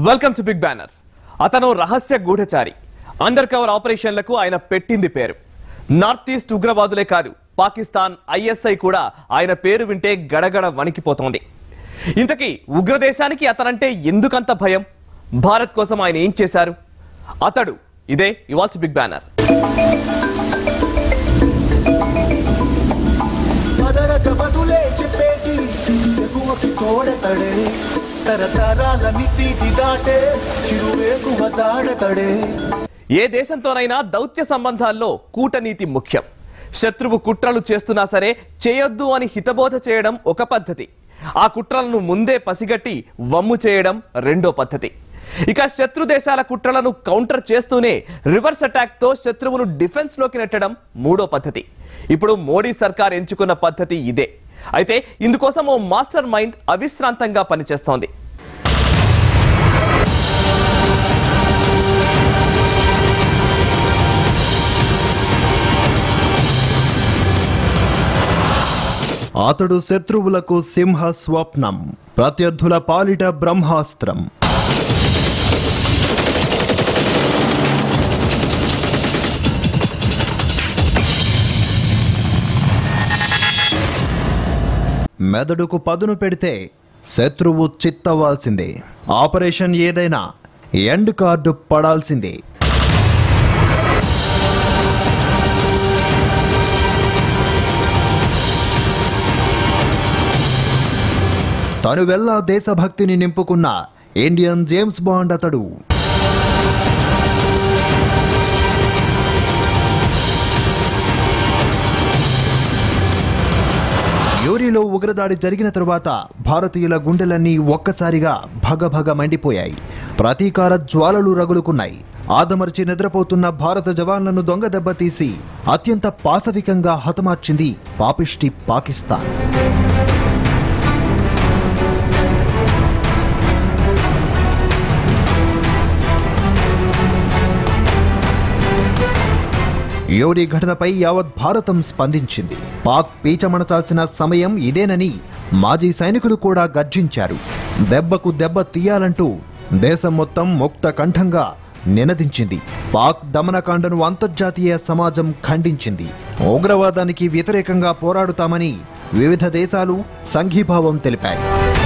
Welcome to big banner అతను రహస్య గూఢచారి అండర్ కవర్ ఆపరేషన్లకు ఆయన పెట్టింది పేరు నార్త్ ఈస్ట్ ఉగ్రవాదులే కాదు పాకిస్తాన్ ఐఎస్ఐ కూడా ఆయన పేరు వింటే గడగడ వణికిపోతోంది ఇంతకీ ఉగ్రదేశానికి అతనంటే ఎందుకంత భయం భారత్ కోసం ఆయన ఏం చేశారు అతడు ఇదే ఇవాల్సి బిగ్ బ్యానర్ పదరక బదులే చెప్పేటి ఎగువకి తోడతడే తరతరాల నిసీటి దాటే చిరువేకువ జాడతడే ఏ దేశంతోనైనా దౌత్య సంబంధాల్లో కూటనీతి ముఖ్యం శత్రువు కుట్రలు చేస్తున్నా సరే చేయొద్దు అని హితబోధ చేయడం ఒక పద్ధతి ఆ కుట్రలను ముందే పసిగట్టి వమ్ము చేయడం రెండో పద్ధతి ఇక శత్రు దేశాల కుట్రలను కౌంటర్ చేస్తూనే రివర్స్ అటాక్ తో శత్రువును డిఫెన్స్ లోకి నెట్టడం మూడో పద్ధతి ఇప్పుడు మోడీ సర్కార్ ఎంచుకున్న పద్ధతి ఇదే అయితే ఇందుకోసం ఓ మాస్టర్ మైండ్ అవిశ్రాంతంగా పనిచేస్తోంది అతడు శత్రువులకు సింహ స్వప్నం ప్రత్యర్థుల పాలిట బ్రహ్మాస్త్రం మెదడుకు పదును పెడితే శత్రువు చిత్తవాల్సిందే ఆపరేషన్ ఏదైనా ఎండ్ కార్డు పడాల్సిందే తను వెళ్ళ దేశభక్తిని నింపుకున్న ఇండియన్ జేమ్స్ బాండ్ అతడు యూరిలో ఉగ్రదాడి జరిగిన తరువాత భారతీయుల గుండెలన్నీ ఒక్కసారిగా భగభగ మండిపోయాయి ప్రతీకార జ్వాలలు రగులుకున్నాయి ఆదమర్చి నిద్రపోతున్న భారత జవాన్లను దొంగ దెబ్బతీసి అత్యంత పాశవికంగా హతమార్చింది పాపిష్టి పాకిస్తాన్ యోరి ఘటనపై యావత్ భారతం స్పందించింది పాక్ పీచమణచాల్సిన సమయం ఇదేనని మాజీ సైనికులు కూడా గర్జించారు దెబ్బకు దెబ్బ తీయాలంటూ దేశం మొత్తం ముక్త కంఠంగా నినదించింది పాక్ దమనకాండను అంతర్జాతీయ సమాజం ఖండించింది ఉగ్రవాదానికి వ్యతిరేకంగా పోరాడుతామని వివిధ దేశాలు సంఘీభావం తెలిపాయి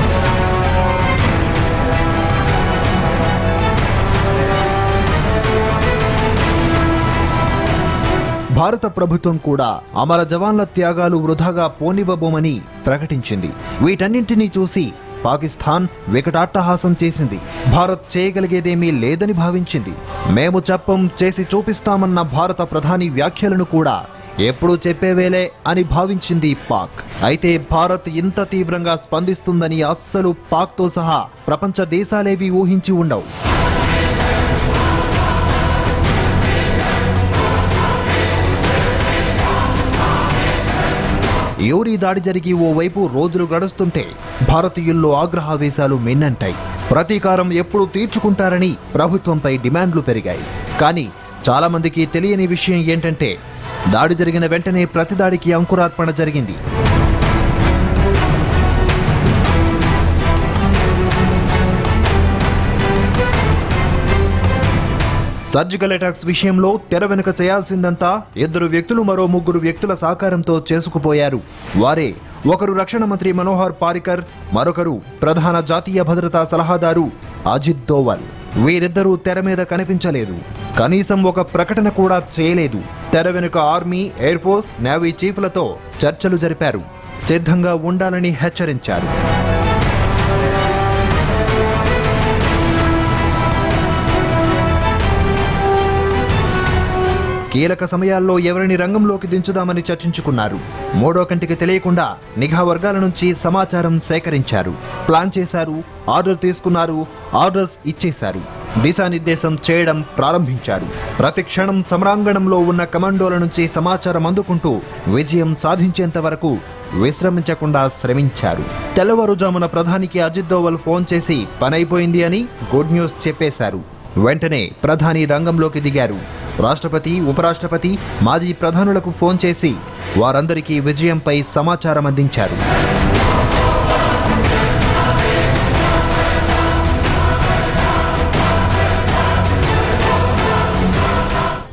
భారత ప్రభుత్వం కూడా అమర జవాన్ల త్యాగాలు వృధాగా పోనివ్వబోమని ప్రకటించింది వీటన్నింటినీ చూసి పాకిస్తాన్ వికటాట్టహాసం చేసింది భారత్ చేయగలిగేదేమీ లేదని భావించింది మేము చెప్పం చేసి చూపిస్తామన్న భారత ప్రధాని వ్యాఖ్యలను కూడా ఎప్పుడూ చెప్పేవేలే అని భావించింది పాక్ అయితే భారత్ ఇంత తీవ్రంగా స్పందిస్తుందని అస్సలు పాక్తో సహా ప్రపంచ దేశాలేవి ఊహించి ఉండవు యోరి దాడి జరిగి ఓవైపు రోజులు గడుస్తుంటే భారతీయుల్లో ఆగ్రహావేశాలు మిన్నంటాయి ప్రతీకారం ఎప్పుడు తీర్చుకుంటారని ప్రభుత్వంపై డిమాండ్లు పెరిగాయి కానీ చాలా మందికి తెలియని విషయం ఏంటంటే దాడి జరిగిన వెంటనే ప్రతిదాడికి అంకురార్పణ జరిగింది సర్జికల్ అటాక్స్ విషయంలో తెర వెనుక చేయాల్సిందంతా ఇద్దరు వ్యక్తులు మరో ముగ్గురు వ్యక్తుల సహకారంతో చేసుకుపోయారు వారే ఒకరు రక్షణ మంత్రి మనోహర్ పారికర్ మరొకరు ప్రధాన జాతీయ భద్రతా సలహాదారు అజిత్ దోవల్ వీరిద్దరూ తెర మీద కనిపించలేదు కనీసం ఒక ప్రకటన కూడా చేయలేదు తెర వెనుక ఆర్మీ ఎయిర్ ఫోర్స్ నేవీ చీఫ్లతో చర్చలు జరిపారు సిద్ధంగా ఉండాలని హెచ్చరించారు కీలక సమయాల్లో ఎవరిని రంగంలోకి దించుదామని చర్చించుకున్నారు మూడో కంటికి తెలియకుండా నిఘా వర్గాల నుంచి సమాచారం సేకరించారు ప్లాన్ చేశారు ఆర్డర్ తీసుకున్నారు ఆర్డర్స్ ఇచ్చేశారు దిశానిర్దేశం చేయడం ప్రారంభించారు ప్రతి క్షణం సమరాంగణంలో ఉన్న కమాండోల నుంచి సమాచారం అందుకుంటూ విజయం సాధించేంత వరకు విశ్రమించకుండా శ్రమించారు తెల్లవారుజామున ప్రధానికి అజిత్ దోవల్ ఫోన్ చేసి పనైపోయింది అని గుడ్ న్యూస్ చెప్పేశారు వెంటనే ప్రధాని రంగంలోకి దిగారు రాష్ట్రపతి ఉపరాష్ట్రపతి మాజీ ప్రధానులకు ఫోన్ చేసి వారందరికీ విజయంపై సమాచారం అందించారు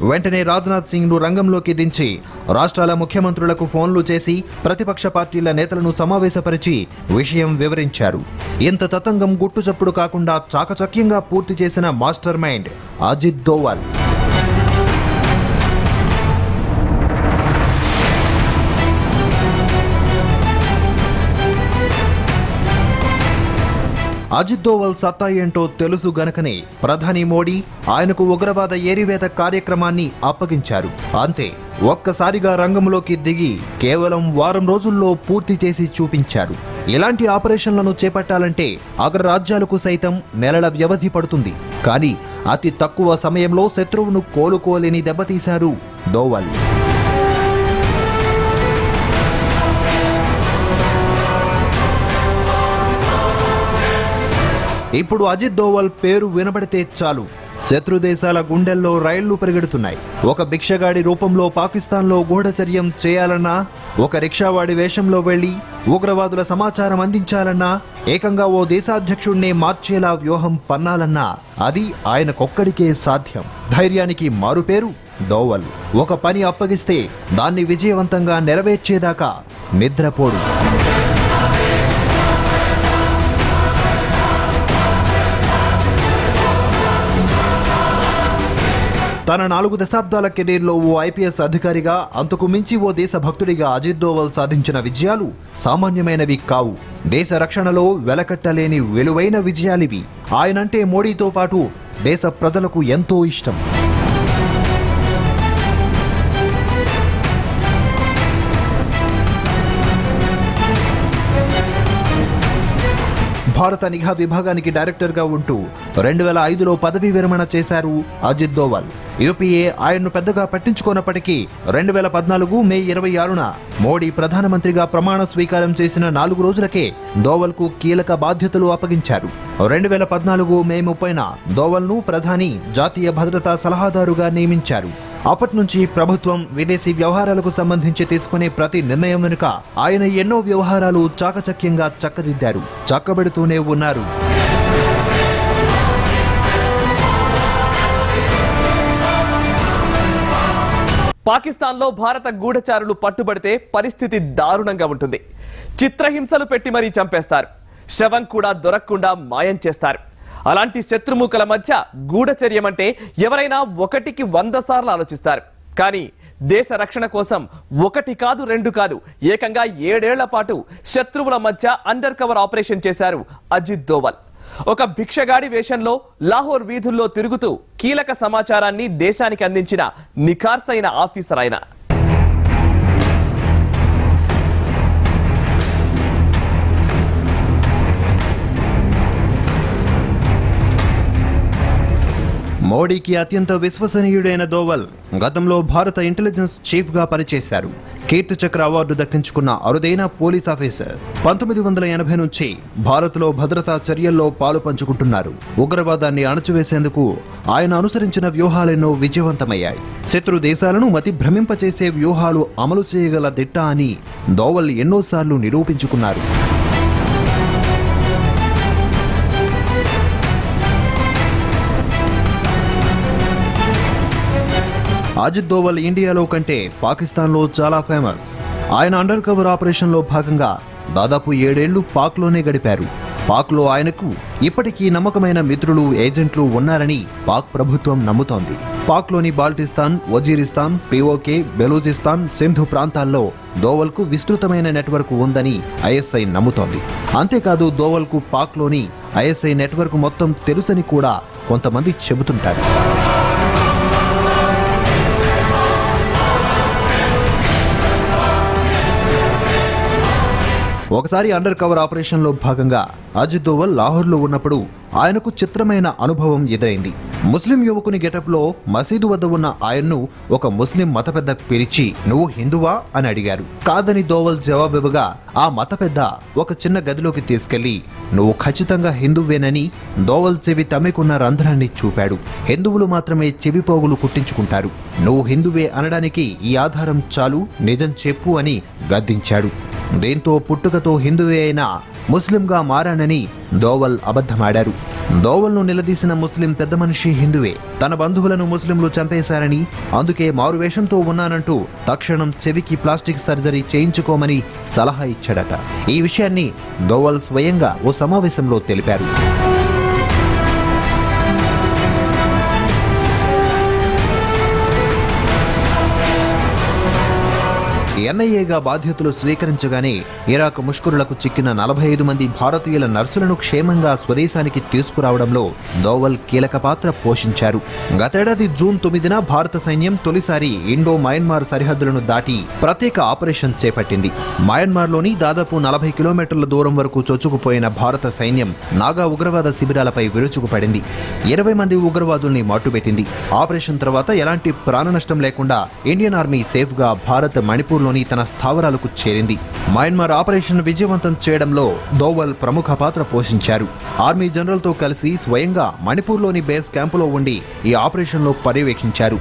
వెంటనే రాజ్నాథ్ సింగ్ ను రంగంలోకి దించి రాష్ట్రాల ముఖ్యమంత్రులకు ఫోన్లు చేసి ప్రతిపక్ష పార్టీల నేతలను సమావేశపరిచి విషయం వివరించారు ఇంత తతంగం గుట్టుచప్పుడు కాకుండా చాకచక్యంగా పూర్తి చేసిన మాస్టర్ మైండ్ అజిత్ దోవల్ అజిత్ దోవల్ సత్తా ఏంటో తెలుసు గనకనే ప్రధాని మోడీ ఆయనకు ఉగ్రవాద ఏరివేత కార్యక్రమాన్ని అప్పగించారు అంతే ఒక్కసారిగా రంగంలోకి దిగి కేవలం వారం రోజుల్లో పూర్తి చేసి చూపించారు ఇలాంటి ఆపరేషన్లను చేపట్టాలంటే అగ్రరాజ్యాలకు సైతం నెలల వ్యవధి పడుతుంది కానీ అతి తక్కువ సమయంలో శత్రువును కోలుకోలేని దెబ్బతీశారు దోవల్ ఇప్పుడు అజిత్ దోవల్ పేరు వినబడితే చాలు శత్రు దేశాల గుండెల్లో రైళ్లు పరిగెడుతున్నాయి ఒక భిక్షగాడి రూపంలో పాకిస్తాన్లో గూఢచర్యం చేయాలన్నా ఒక రిక్షావాడి వేషంలో వెళ్లి ఉగ్రవాదుల సమాచారం అందించాలన్నా ఏకంగా ఓ దేశాధ్యక్షుణ్ణే మార్చేలా వ్యూహం పన్నాలన్నా అది ఆయనకొక్కడికే సాధ్యం ధైర్యానికి మారుపేరు దోవల్ ఒక పని అప్పగిస్తే దాన్ని విజయవంతంగా నెరవేర్చేదాకా నిద్రపోడు తన నాలుగు దశాబ్దాల కెరీర్లో ఓ ఐపీఎస్ అధికారిగా అంతకు మించి ఓ దేశభక్తుడిగా అజిత్ దోవల్ సాధించిన విజయాలు సామాన్యమైనవి కావు దేశ రక్షణలో వెలకట్టలేని విలువైన విజయాలివి ఆయనంటే మోడీతో పాటు దేశ ప్రజలకు ఎంతో ఇష్టం భారత నిఘా విభాగానికి డైరెక్టర్గా ఉంటూ రెండు వేల ఐదులో పదవీ విరమణ చేశారు అజిత్ దోవల్ యూపీఏ ఆయన్ను పెద్దగా పట్టించుకోనప్పటికీ రెండు వేల పద్నాలుగు మే ఇరవై ఆరున మోడీ ప్రధానమంత్రిగా ప్రమాణ స్వీకారం చేసిన నాలుగు రోజులకే దోవల్కు కీలక బాధ్యతలు అప్పగించారు రెండు వేల పద్నాలుగు మే ముప్పైన దోవల్ను ప్రధాని జాతీయ భద్రతా సలహాదారుగా నియమించారు అప్పటి నుంచి ప్రభుత్వం విదేశీ వ్యవహారాలకు సంబంధించి తీసుకునే ప్రతి నిర్ణయం వెనుక ఆయన ఎన్నో వ్యవహారాలు చాకచక్యంగా చక్కదిద్దారు చక్కబెడుతూనే ఉన్నారు పాకిస్తాన్లో భారత గూఢచారులు పట్టుబడితే పరిస్థితి దారుణంగా ఉంటుంది చిత్రహింసలు పెట్టి మరీ చంపేస్తారు శవం కూడా దొరకకుండా మాయం చేస్తారు అలాంటి శత్రుముఖల మధ్య గూఢచర్యమంటే ఎవరైనా ఒకటికి వంద సార్లు ఆలోచిస్తారు కానీ దేశ రక్షణ కోసం ఒకటి కాదు రెండు కాదు ఏకంగా ఏడేళ్ల పాటు శత్రువుల మధ్య అండర్ కవర్ ఆపరేషన్ చేశారు అజిత్ దోవల్ ఒక భిక్షగాడి వేషంలో లాహోర్ వీధుల్లో తిరుగుతూ కీలక సమాచారాన్ని దేశానికి అందించిన నిఖార్సైన ఆఫీసర్ ఆయన మోడీకి అత్యంత విశ్వసనీయుడైన దోవల్ గతంలో భారత ఇంటెలిజెన్స్ చీఫ్ గా పనిచేశారు కీర్తి చక్ర అవార్డు దక్కించుకున్న అరుదైన పోలీస్ ఆఫీసర్ పంతొమ్మిది వందల ఎనభై నుంచి భారత్లో భద్రతా చర్యల్లో పాలు పంచుకుంటున్నారు ఉగ్రవాదాన్ని అణచివేసేందుకు ఆయన అనుసరించిన వ్యూహాలెన్నో విజయవంతమయ్యాయి శత్రు దేశాలను మతి భ్రమింపచేసే వ్యూహాలు అమలు చేయగల దిట్ట అని దోవల్ ఎన్నోసార్లు నిరూపించుకున్నారు అజిత్ దోవల్ ఇండియాలో కంటే పాకిస్తాన్లో చాలా ఫేమస్ ఆయన అండర్ కవర్ ఆపరేషన్లో భాగంగా దాదాపు ఏడేళ్లు పాక్లోనే గడిపారు పాక్లో ఆయనకు ఇప్పటికీ నమ్మకమైన మిత్రులు ఏజెంట్లు ఉన్నారని పాక్ ప్రభుత్వం నమ్ముతోంది పాక్లోని బాల్టిస్తాన్ వజీరిస్తాన్ పిఓకే బెలూచిస్తాన్ సింధు ప్రాంతాల్లో దోవల్కు విస్తృతమైన నెట్వర్క్ ఉందని ఐఎస్ఐ నమ్ముతోంది అంతేకాదు దోవల్కు పాక్లోని ఐఎస్ఐ నెట్వర్క్ మొత్తం తెలుసని కూడా కొంతమంది చెబుతుంటారు ఒకసారి అండర్ కవర్ ఆపరేషన్లో భాగంగా అజిత్ దోవల్ లాహోర్లో ఉన్నప్పుడు ఆయనకు చిత్రమైన అనుభవం ఎదురైంది ముస్లిం యువకుని గెటప్లో మసీదు వద్ద ఉన్న ఆయన్ను ఒక ముస్లిం మత పెద్ద పిలిచి నువ్వు హిందువా అని అడిగారు కాదని దోవల్ జవాబివ్వగా ఆ మత పెద్ద ఒక చిన్న గదిలోకి తీసుకెళ్లి నువ్వు ఖచ్చితంగా హిందువేనని దోవల్ చెవి తమ్మికున్న రంధ్రాన్ని చూపాడు హిందువులు మాత్రమే చెవి పోగులు కుట్టించుకుంటారు నువ్వు హిందువే అనడానికి ఈ ఆధారం చాలు నిజం చెప్పు అని గద్దించాడు దీంతో పుట్టుకతో హిందువే అయినా ముస్లింగా మారానని దోవల్ అబద్ధమాడారు దోవల్ను నిలదీసిన ముస్లిం పెద్ద మనిషి హిందువే తన బంధువులను ముస్లింలు చంపేశారని అందుకే మారువేషంతో ఉన్నానంటూ తక్షణం చెవికి ప్లాస్టిక్ సర్జరీ చేయించుకోమని సలహా ఇచ్చాడట ఈ విషయాన్ని దోవల్ స్వయంగా ఓ సమావేశంలో తెలిపారు ఎన్ఐఏగా బాధ్యతలు స్వీకరించగానే ఇరాక్ ముష్కరులకు చిక్కిన నలభై ఐదు మంది భారతీయుల నర్సులను క్షేమంగా స్వదేశానికి తీసుకురావడంలో దోవల్ కీలక పాత్ర పోషించారు గతేడాది జూన్ తొమ్మిదిన భారత సైన్యం తొలిసారి ఇండో మయన్మార్ సరిహద్దులను దాటి ప్రత్యేక ఆపరేషన్ చేపట్టింది మయన్మార్లోని దాదాపు నలభై కిలోమీటర్ల దూరం వరకు చొచ్చుకుపోయిన భారత సైన్యం నాగా ఉగ్రవాద శిబిరాలపై విరుచుకుపడింది ఇరవై మంది ఉగ్రవాదుల్ని మట్టుబెట్టింది ఆపరేషన్ తర్వాత ఎలాంటి ప్రాణ నష్టం లేకుండా ఇండియన్ ఆర్మీ సేఫ్ గా భారత్ మణిపూర్లోని తన స్థావరాలకు చేరింది మయన్మార్ ఆపరేషన్ విజయవంతం చేయడంలో దోవల్ ప్రముఖ పాత్ర పోషించారు ఆర్మీ జనరల్తో కలిసి స్వయంగా మణిపూర్లోని బేస్ క్యాంపులో ఉండి ఈ ఆపరేషన్లో పర్యవేక్షించారు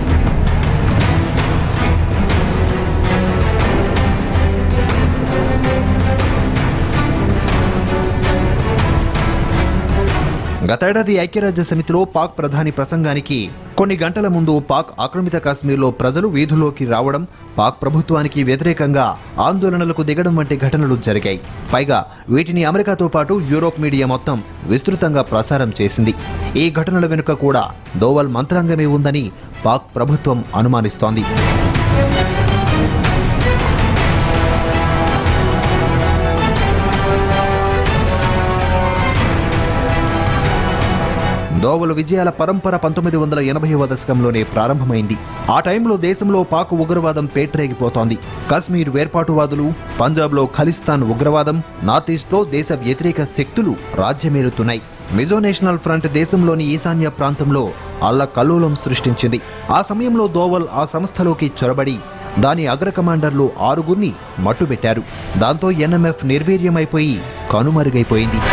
గతేడాది ఐక్యరాజ్య సమితిలో పాక్ ప్రధాని ప్రసంగానికి కొన్ని గంటల ముందు పాక్ ఆక్రమిత కాశ్మీర్లో ప్రజలు వీధుల్లోకి రావడం పాక్ ప్రభుత్వానికి వ్యతిరేకంగా ఆందోళనలకు దిగడం వంటి ఘటనలు జరిగాయి పైగా వీటిని అమెరికాతో పాటు యూరోప్ మీడియా మొత్తం విస్తృతంగా ప్రసారం చేసింది ఈ ఘటనల వెనుక కూడా దోవల్ మంత్రాంగమే ఉందని పాక్ ప్రభుత్వం అనుమానిస్తోంది దోవల విజయాల పరంపర పంతొమ్మిది వందల ఎనభైవ దశకంలోనే ప్రారంభమైంది ఆ టైంలో దేశంలో పాక్ ఉగ్రవాదం పేట్రేగిపోతోంది కాశ్మీర్ వేర్పాటువాదులు పంజాబ్లో ఖలిస్తాన్ ఉగ్రవాదం నార్త్ ఈస్ట్లో దేశ వ్యతిరేక శక్తులు రాజ్యమేలుతున్నాయి మిజో నేషనల్ ఫ్రంట్ దేశంలోని ఈశాన్య ప్రాంతంలో అల్లకల్లోలం సృష్టించింది ఆ సమయంలో దోవల్ ఆ సంస్థలోకి చొరబడి దాని అగ్ర కమాండర్లు ఆరుగురిని మట్టుబెట్టారు దాంతో ఎన్ఎంఎఫ్ నిర్వీర్యమైపోయి కనుమరుగైపోయింది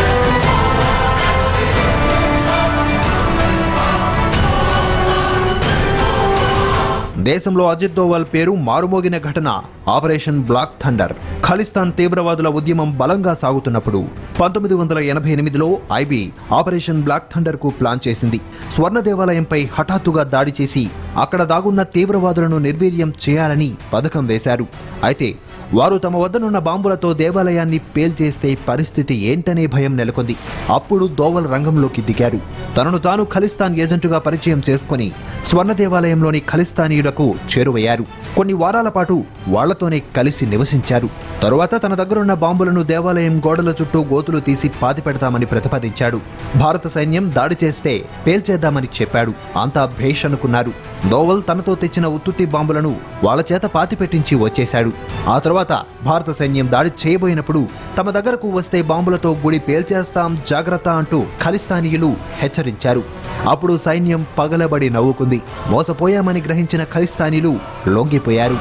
దేశంలో అజిత్ దోవల్ పేరు మారుమోగిన ఘటన ఆపరేషన్ బ్లాక్ థండర్ ఖలిస్తాన్ తీవ్రవాదుల ఉద్యమం బలంగా సాగుతున్నప్పుడు పంతొమ్మిది వందల ఎనభై ఎనిమిదిలో ఐబీ ఆపరేషన్ బ్లాక్ థండర్ కు ప్లాన్ చేసింది స్వర్ణ దేవాలయంపై హఠాత్తుగా దాడి చేసి అక్కడ దాగున్న తీవ్రవాదులను నిర్వీర్యం చేయాలని పథకం వేశారు అయితే వారు తమ వద్దనున్న బాంబులతో దేవాలయాన్ని పేల్చేస్తే పరిస్థితి ఏంటనే భయం నెలకొంది అప్పుడు దోవల్ రంగంలోకి దిగారు తనను తాను ఖలిస్తాన్ ఏజెంటుగా పరిచయం చేసుకుని స్వర్ణ దేవాలయంలోని ఖలిస్తానీయులకు చేరువయ్యారు కొన్ని వారాల పాటు వాళ్లతోనే కలిసి నివసించారు తరువాత తన దగ్గరున్న బాంబులను దేవాలయం గోడల చుట్టూ గోతులు తీసి పాతిపెడతామని ప్రతిపాదించాడు భారత సైన్యం దాడి చేస్తే పేల్చేద్దామని చెప్పాడు అంతా భేష్ అనుకున్నారు దోవల్ తనతో తెచ్చిన ఉత్తుత్తి బాంబులను వాళ్ళ చేత పాతిపెట్టించి వచ్చేశాడు ఆ తర్వాత భారత సైన్యం దాడి చేయబోయినప్పుడు తమ దగ్గరకు వస్తే బాంబులతో గుడి పేల్చేస్తాం జాగ్రత్త అంటూ ఖలిస్తానీయులు హెచ్చరించారు అప్పుడు సైన్యం పగలబడి నవ్వుకుంది మోసపోయామని గ్రహించిన ఖలిస్తానీలు లొంగిపోయారు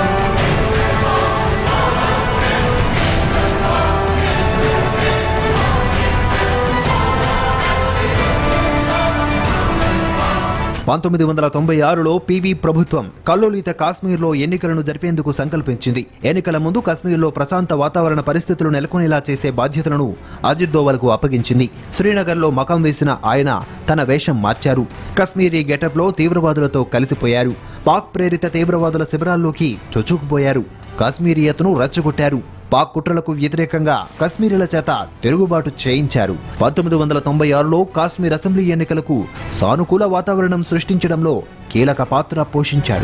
పంతొమ్మిది వందల తొంభై ఆరులో పీవీ ప్రభుత్వం కల్లోలిత కాశ్మీర్లో ఎన్నికలను జరిపేందుకు సంకల్పించింది ఎన్నికల ముందు కాశ్మీర్లో ప్రశాంత వాతావరణ పరిస్థితులు నెలకొనేలా చేసే బాధ్యతలను అజిత్ దోవల్కు అప్పగించింది శ్రీనగర్లో మకం వేసిన ఆయన తన వేషం మార్చారు కశ్మీరీ గెటప్లో తీవ్రవాదులతో కలిసిపోయారు పాక్ ప్రేరిత తీవ్రవాదుల శిబిరాల్లోకి చొచ్చుకుపోయారు కాశ్మీరియతను రెచ్చగొట్టారు పాక్ కుట్రలకు వ్యతిరేకంగా కశ్మీరీల చేత తిరుగుబాటు చేయించారు పంతొమ్మిది వందల తొంభై ఆరులో కాశ్మీర్ అసెంబ్లీ ఎన్నికలకు సానుకూల వాతావరణం సృష్టించడంలో కీలక పాత్ర పోషించారు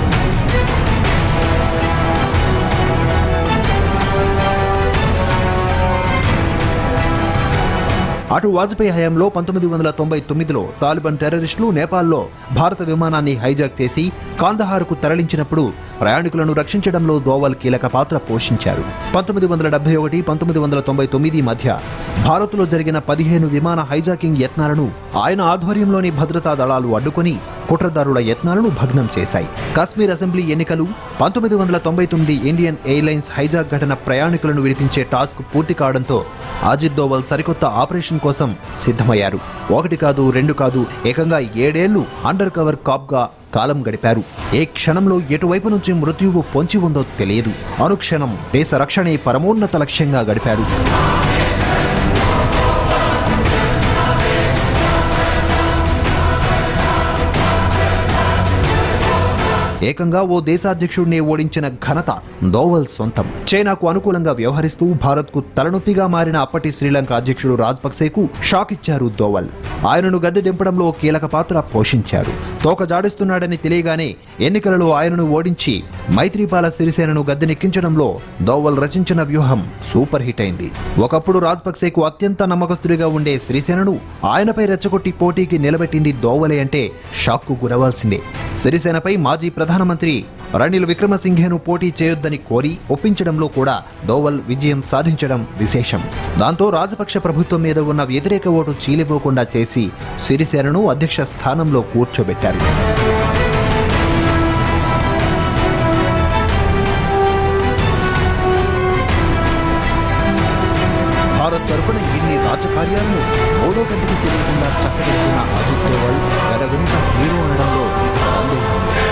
అటు వాజ్పేయి హయాంలో పంతొమ్మిది వందల తొంభై తొమ్మిదిలో తాలిబాన్ టెర్రరిస్టులు నేపాల్లో భారత విమానాన్ని హైజాక్ చేసి కాందహార్కు తరలించినప్పుడు ప్రయాణికులను రక్షించడంలో దోవల్ కీలక పాత్ర పోషించారు పంతొమ్మిది వందల డెబ్బై ఒకటి పంతొమ్మిది వందల తొంభై తొమ్మిది మధ్య భారత్లో జరిగిన పదిహేను విమాన హైజాకింగ్ యత్నాలను ఆయన ఆధ్వర్యంలోని భద్రతా దళాలు అడ్డుకొని కుట్రదారుల యత్నాలను భగ్నం చేశాయి కాశ్మీర్ అసెంబ్లీ ఎన్నికలు పంతొమ్మిది వందల తొంభై తొమ్మిది ఇండియన్ ఎయిర్లైన్స్ హైజాక్ ఘటన ప్రయాణికులను విడిపించే టాస్క్ పూర్తి కావడంతో అజిత్ దోవల్ సరికొత్త ఆపరేషన్ కోసం సిద్ధమయ్యారు ఒకటి కాదు రెండు కాదు ఏకంగా ఏడేళ్లు అండర్ కవర్ కాప్ గా కాలం గడిపారు ఏ క్షణంలో ఎటువైపు నుంచి మృత్యువు పొంచి ఉందో తెలియదు అనుక్షణం దేశ రక్షణే పరమోన్నత లక్ష్యంగా గడిపారు ఏకంగా ఓ దేశాధ్యక్షుడిని ఓడించిన ఘనత దోవల్ సొంతం చైనాకు అనుకూలంగా వ్యవహరిస్తూ భారత్కు తలనొప్పిగా మారిన అప్పటి శ్రీలంక అధ్యక్షుడు రాజపక్సేకు షాక్ ఇచ్చారు దోవల్ ఆయనను గద్దె దింపడంలో కీలక పాత్ర పోషించారు తోక జాడిస్తున్నాడని తెలియగానే ఎన్నికలలో ఆయనను ఓడించి మైత్రిపాల సిరిసేనను గద్దెనెక్కించడంలో దోవల్ రచించిన వ్యూహం సూపర్ హిట్ అయింది ఒకప్పుడు రాజపక్సేకు అత్యంత నమ్మకస్తుడిగా ఉండే సిరిసేనను ఆయనపై రెచ్చగొట్టి పోటీకి నిలబెట్టింది దోవలే అంటే షాక్కు గురవాల్సిందే సిరిసేనపై మాజీ ప్రధానమంత్రి రనిల్ విక్రమసింఘేను పోటీ చేయొద్దని కోరి ఒప్పించడంలో కూడా దోవల్ విజయం సాధించడం విశేషం దాంతో రాజపక్ష ప్రభుత్వం మీద ఉన్న వ్యతిరేక ఓటు చీలిపోకుండా చేసి సిరిసేనను అధ్యక్ష స్థానంలో కూర్చోబెట్టారు భారత్ తరపున ఇన్ని రాజకార్యాలను మూడో కంటికి తెలియకుండా చక్కబెట్టిన అజిత్ దోవల్ తెర వెనుక హీరో అనడంలో సందేహం లేదు.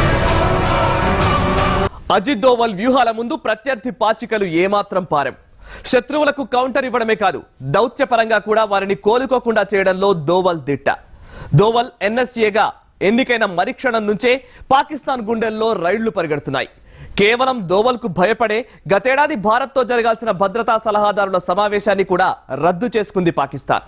అజిత్ దోవల్ వ్యూహాల ముందు ప్రత్యర్థి పాచికలు ఏమాత్రం పారం శత్రువులకు కౌంటర్ ఇవ్వడమే కాదు దౌత్యపరంగా కూడా వారిని కోలుకోకుండా చేయడంలో దోవల్ దిట్ట దోవల్ ఎన్ఎస్ఏగా ఎన్నికైన మరిక్షణం నుంచే పాకిస్తాన్ గుండెల్లో రైళ్లు పరిగెడుతున్నాయి కేవలం దోవల్కు భయపడే గతేడాది భారత్తో జరగాల్సిన భద్రతా సలహాదారుల సమావేశాన్ని కూడా రద్దు చేసుకుంది పాకిస్తాన్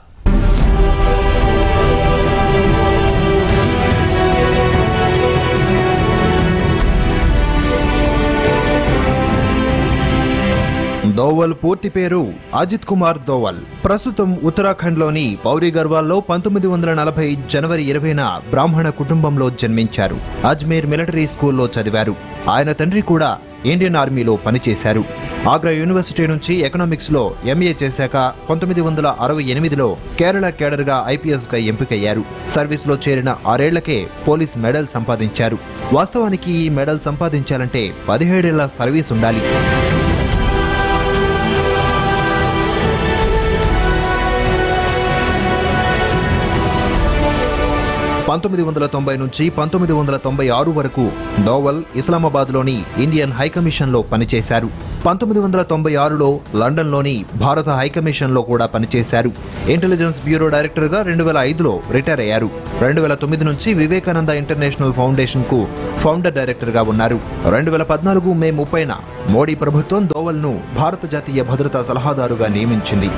దోవల్ పూర్తి పేరు అజిత్ కుమార్ దోవల్ ప్రస్తుతం ఉత్తరాఖండ్లోని పౌరి గర్వాల్లో పంతొమ్మిది వందల నలభై జనవరి ఇరవైన బ్రాహ్మణ కుటుంబంలో జన్మించారు అజ్మీర్ మిలిటరీ స్కూల్లో చదివారు ఆయన తండ్రి కూడా ఇండియన్ ఆర్మీలో పనిచేశారు ఆగ్రా యూనివర్సిటీ నుంచి ఎకనామిక్స్ లో ఎంఏ చేశాక పంతొమ్మిది వందల అరవై ఎనిమిదిలో కేరళ కేడర్ గా ఐపీఎస్ గా ఎంపికయ్యారు సర్వీస్ లో చేరిన ఆరేళ్లకే పోలీస్ మెడల్ సంపాదించారు వాస్తవానికి ఈ మెడల్ సంపాదించాలంటే పదిహేడేళ్ల సర్వీస్ ఉండాలి పంతొమ్మిది వందల తొంభై నుంచి పంతొమ్మిది వందల తొంభై ఆరు వరకు డోవల్ ఇస్లామాబాద్లోని ఇండియన్ హైకమిషన్లో పనిచేశారు పంతొమ్మిది వందల తొంభై ఆరులో లండన్లోని భారత హైకమిషన్లో కూడా పనిచేశారు ఇంటెలిజెన్స్ బ్యూరో డైరెక్టర్గా రెండు వేల ఐదులో రిటైర్ అయ్యారు రెండు వేల తొమ్మిది నుంచి వివేకానంద ఇంటర్నేషనల్ ఫౌండేషన్కు ఫౌండర్ డైరెక్టర్గా ఉన్నారు రెండు వేల పద్నాలుగు మే ముప్పైన మోడీ ప్రభుత్వం దోవల్ను భారత జాతీయ భద్రతా సలహాదారుగా నియమించింది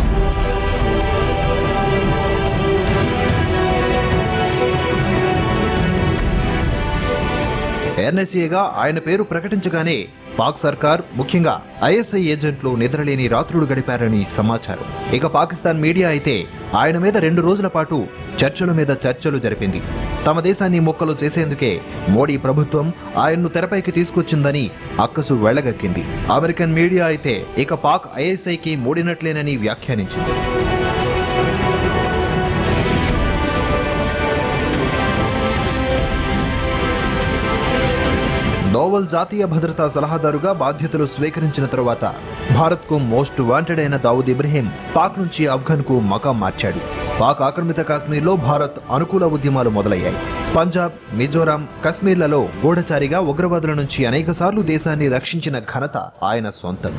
ఎన్ఎస్ఏగా ఆయన పేరు ప్రకటించగానే పాక్ సర్కార్ ముఖ్యంగా ఐఎస్ఐ ఏజెంట్లు నిద్రలేని రాత్రులు గడిపారని సమాచారం ఇక పాకిస్తాన్ మీడియా అయితే ఆయన మీద రెండు రోజుల పాటు చర్చల మీద చర్చలు జరిపింది తమ దేశాన్ని మొక్కలు చేసేందుకే మోడీ ప్రభుత్వం ఆయన్ను తెరపైకి తీసుకొచ్చిందని అక్కసు వెళ్లగక్కింది అమెరికన్ మీడియా అయితే ఇక పాక్ ఐఎస్ఐకి మూడినట్లేనని వ్యాఖ్యానించింది నోవల్ జాతీయ భద్రతా సలహాదారుగా బాధ్యతలు స్వీకరించిన తరువాత భారత్కు మోస్ట్ వాంటెడ్ అయిన దావుద్ ఇబ్రహీం పాక్ నుంచి ఆఫ్ఘన్కు మకాం మార్చాడు పాక్ ఆక్రమిత కాశ్మీర్లో భారత్ అనుకూల ఉద్యమాలు మొదలయ్యాయి పంజాబ్ మిజోరాం కశ్మీర్లలో గూఢచారిగా ఉగ్రవాదుల నుంచి అనేకసార్లు దేశాన్ని రక్షించిన ఘనత ఆయన సొంతం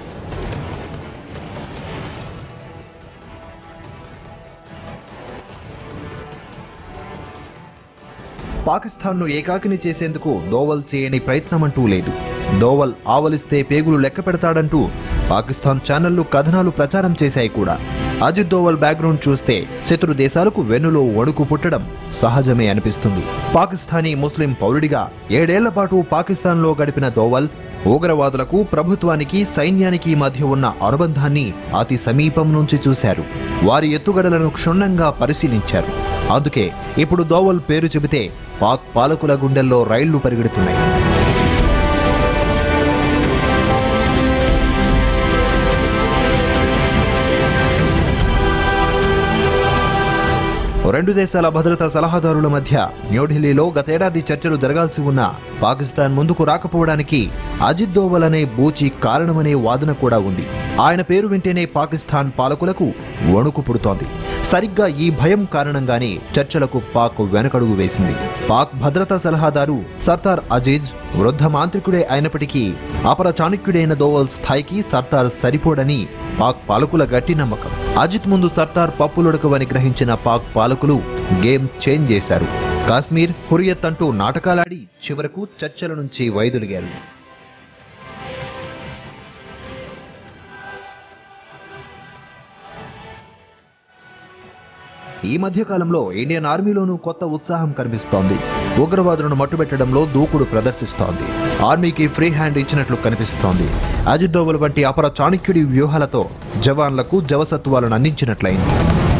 పాకిస్తాన్ను ఏకాకిని చేసేందుకు దోవల్ చేయని ప్రయత్నమంటూ లేదు దోవల్ ఆవలిస్తే పేగులు లెక్క పెడతాడంటూ పాకిస్తాన్ ఛానళ్లు కథనాలు ప్రచారం చేశాయి కూడా అజిత్ దోవల్ బ్యాక్గ్రౌండ్ చూస్తే శత్రు దేశాలకు వెన్నులో వణుకు పుట్టడం సహజమే అనిపిస్తుంది పాకిస్తానీ ముస్లిం పౌరుడిగా ఏడేళ్ల పాటు పాకిస్తాన్లో గడిపిన దోవల్ ఉగ్రవాదులకు ప్రభుత్వానికి సైన్యానికి మధ్య ఉన్న అనుబంధాన్ని అతి సమీపం నుంచి చూశారు వారి ఎత్తుగడలను క్షుణ్ణంగా పరిశీలించారు అందుకే ఇప్పుడు దోవల్ పేరు చెబితే పాక్ పాలకుల గుండెల్లో రైళ్లు పరిగెడుతున్నాయి రెండు దేశాల భద్రతా సలహాదారుల మధ్య న్యూఢిల్లీలో గతేడాది చర్చలు జరగాల్సి ఉన్న పాకిస్తాన్ ముందుకు రాకపోవడానికి అజిత్ దోవల్ అనే బూచి కారణమనే వాదన కూడా ఉంది ఆయన పేరు వింటేనే పాకిస్తాన్ పాలకులకు వణుకు పుడుతోంది సరిగ్గా ఈ భయం కారణంగానే చర్చలకు పాక్ వెనకడుగు వేసింది పాక్ భద్రతా సలహాదారు సర్దార్ అజీజ్ వృద్ధ మాంత్రికుడే అయినప్పటికీ అపర చాణక్యుడైన దోవల్ స్థాయికి సర్దార్ సరిపోడని పాక్ పాలకుల గట్టి నమ్మకం అజిత్ ముందు సర్దార్ పప్పులొడకవని గ్రహించిన పాక్ పాలకులు గేమ్ చేంజ్ చేశారు కాశ్మీర్ హురియత్ అంటూ నాటకాలాడి చివరకు చర్చల నుంచి వైదొలిగారు ఈ మధ్య కాలంలో ఇండియన్ ఆర్మీలోనూ కొత్త ఉత్సాహం కనిపిస్తోంది ఉగ్రవాదులను మట్టుబెట్టడంలో దూకుడు ప్రదర్శిస్తోంది ఆర్మీకి ఫ్రీ హ్యాండ్ ఇచ్చినట్లు కనిపిస్తోంది అజిత్ దోవల్ వంటి అపర చాణక్యుడి వ్యూహాలతో జవాన్లకు జవసత్వాలను అందించినట్లయింది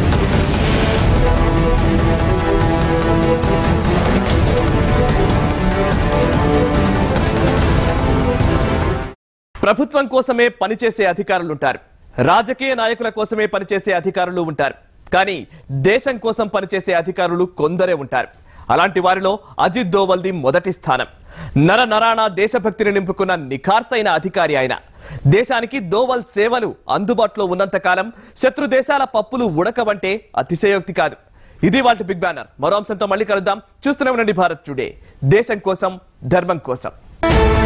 ప్రభుత్వం కోసమే పనిచేసే అధికారులు ఉంటారు రాజకీయ నాయకుల కోసమే పనిచేసే అధికారులు ఉంటారు కానీ దేశం కోసం పనిచేసే అధికారులు కొందరే ఉంటారు అలాంటి వారిలో అజిత్ దోవల్ది మొదటి స్థానం నర నరాణ దేశభక్తిని నింపుకున్న నిఖార్సైన అధికారి ఆయన దేశానికి దోవల్ సేవలు అందుబాటులో ఉన్నంతకాలం శత్రు దేశాల పప్పులు ఉడకవంటే అతిశయోక్తి కాదు ఇది వాళ్ళ బిగ్ బ్యానర్ మరో అంశంతో మళ్ళీ కలుద్దాం చూస్తూనే ఉండండి భారత్ టుడే దేశం కోసం ధర్మం కోసం